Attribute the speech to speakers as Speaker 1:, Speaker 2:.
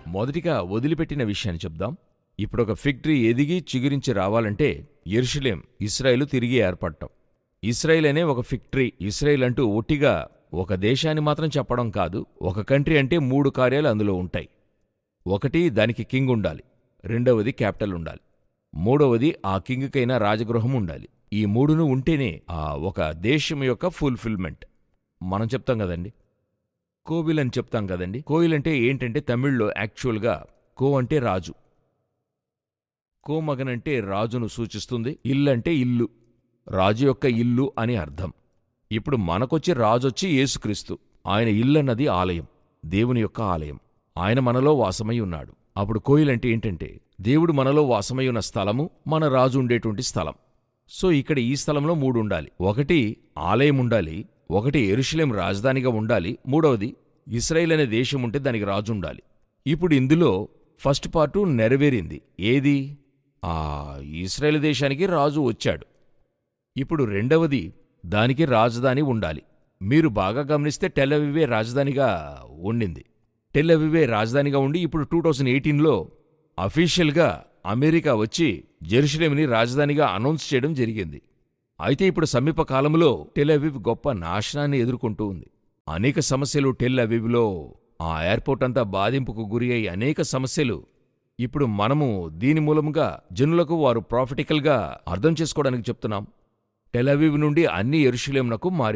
Speaker 1: మొదటిగా వదిలిపెట్టిన విషయాన్ని చెప్దాం ఇప్పుడు ఒక ఫిగ్ ట్రీ ఎదిగి చిగురించి రావాలంటే ఎరుషులేం ఇస్రాయేలు తిరిగి ఏర్పడటం ఇస్రాయేల్ అనే ఒక ఫిగ్ ట్రీ ఇస్రాయేల్ అంటూ ఒట్టిగా ఒక దేశాన్ని మాత్రం చెప్పడం కాదు ఒక కంట్రీ అంటే మూడు కార్యాలు అందులో ఉంటాయి ఒకటి దానికి కింగ్ ఉండాలి రెండవది క్యాపిటల్ ఉండాలి మూడవది ఆ కింగ్కైనా రాజగృహం ఉండాలి ఈ మూడును ఉంటేనే ఆ ఒక దేశం యొక్క ఫుల్ఫిల్మెంట్ మనం చెప్తాం కదండి కోవిల్ అని చెప్తాం కదండి కోవిల్ అంటే ఏంటంటే తమిళ్లో యాక్చువల్గా కో అంటే రాజు కోమగన్ అంటే రాజును సూచిస్తుంది ఇల్లు అంటే ఇల్లు రాజు యొక్క ఇల్లు అని అర్థం ఇప్పుడు మనకొచ్చి రాజొచ్చి యేసుక్రీస్తు ఆయన ఇల్లన్నది ఆలయం దేవుని యొక్క ఆలయం ఆయన మనలో వాసమై ఉన్నాడు అప్పుడు కోయిల్ అంటే ఏంటంటే దేవుడు మనలో వాసమై ఉన్న స్థలము మన రాజు ఉండేటువంటి స్థలం సో ఇక్కడ ఈ స్థలంలో మూడు ఉండాలి ఒకటి ఆలయం ఉండాలి ఒకటి ఎరుషలేం రాజధానిగా ఉండాలి మూడవది ఇస్రాయేల్ అనే దేశం ఉంటే దానికి రాజు ఉండాలి ఇప్పుడు ఇందులో ఫస్ట్ పార్టు నెరవేరింది ఏది ఆ ఇస్రాయేల్ దేశానికి రాజు వచ్చాడు ఇప్పుడు రెండవది దానికి రాజధాని ఉండాలి మీరు బాగా గమనిస్తే టెలవివే రాజధానిగా ఉండింది టెలవివే రాజధానిగా ఉండి ఇప్పుడు టూ థౌజండ్ ఎయిటీన్లో అఫీషియల్గా అమెరికా వచ్చి జెరూసలేంని రాజధానిగా అనౌన్స్ చేయడం జరిగింది అయితే ఇప్పుడు సమీప కాలంలో టెల్ అవీవ్ గొప్ప నాశనాన్ని ఎదుర్కొంటూ ఉంది అనేక సమస్యలు టెల్ అవీవ్లో ఆ ఎయిర్పోర్ట్ అంతా బాధింపుకు గురి అయి అనేక సమస్యలు ఇప్పుడు మనము దీని మూలముగా జనులకు వారు ప్రాఫిటికల్గా అర్థం చేసుకోవడానికి చెప్తున్నాం టెల్ అవీవ్ నుండి అన్ని ఎరుషులేమునకు మారి